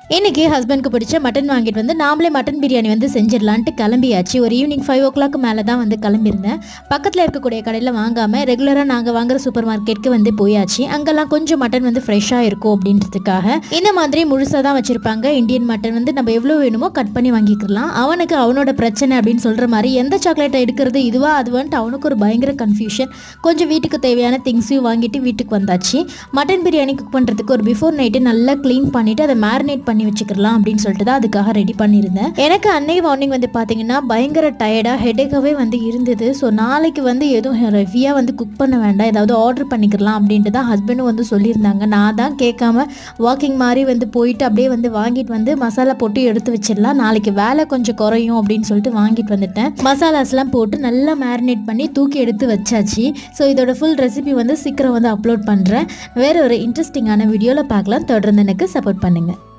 இன்னைக்கு ஹஸ்பண்ட்க்கு பிடிச்ச மட்டன் வாங்கிட்டு வந்து நாமளே மட்டன் பிரியாணி வந்து செஞ்சிடலான்ட்டு கிளம்பியாச்சு ஒரு ஈவினிங் ஃபைவ் ஓ கிளாக் மேலே தான் வந்து கிளம்பியிருந்தேன் பக்கத்தில் இருக்கக்கூடிய கடையில் வாங்காமல் ரெகுலராக நாங்கள் வாங்குற சூப்பர் மார்க்கெட்டுக்கு வந்து போயாச்சு அங்கெல்லாம் கொஞ்சம் மட்டன் வந்து ஃப்ரெஷ்ஷாக இருக்கும் அப்படின்றதுக்காக இந்த மாதிரி முழுசாக தான் வச்சுருப்பாங்க இந்தியன் மட்டன் வந்து நம்ம எவ்வளோ வேணுமோ கட் பண்ணி வாங்கிக்கலாம் அவனுக்கு அவனோட பிரச்சனை அப்படின்னு சொல்கிற மாதிரி எந்த சாக்லேட்டை எடுக்கிறது இதுவா அதுவான்ட்டு அவனுக்கு ஒரு பயங்கர கன்ஃபியூஷன் கொஞ்சம் வீட்டுக்கு தேவையான திங்ஸையும் வாங்கிட்டு வீட்டுக்கு வந்தாச்சு மட்டன் பிரியாணி குக் பண்ணுறதுக்கு ஒரு பிஃபோர் நைட்டு நல்லா க்ளீன் பண்ணிவிட்டு அதை மேரினேட் பண்ணி வச்சுக்கலாம் அப்படின்னு சொல்லிட்டு தான் அதுக்காக ரெடி பண்ணியிருந்தேன் எனக்கு அன்னைக்கு மார்னிங் வந்து பார்த்தீங்கன்னா பயங்கர டயர்டாக ஹெடேக்காகவே வந்து இருந்தது ஸோ நாளைக்கு வந்து எதுவும் ஹெவியாக வந்து குக் பண்ண வேண்டாம் ஏதாவது ஆர்டர் பண்ணிக்கலாம் அப்படின்ட்டு தான் ஹஸ்பண்டும் வந்து சொல்லியிருந்தாங்க நான் தான் கேட்காம வாக்கிங் மாதிரி வந்து போயிட்டு அப்படியே வந்து வாங்கிட்டு வந்து மசாலா போட்டு எடுத்து வச்சிடலாம் நாளைக்கு வேலை கொஞ்சம் குறையும் அப்படின்னு சொல்லிட்டு வாங்கிட்டு வந்துட்டேன் மசாலாஸ்லாம் போட்டு நல்லா மேரினேட் பண்ணி தூக்கி எடுத்து வச்சாச்சு ஸோ இதோட ஃபுல் ரெசிபி வந்து சீக்கிரம் வந்து அப்லோட் பண்ணுறேன் வேற ஒரு இன்ட்ரெஸ்டிங்கான வீடியோவில் பார்க்கலாம் தொடர்ந்து எனக்கு சப்போர்ட் பண்ணுங்கள்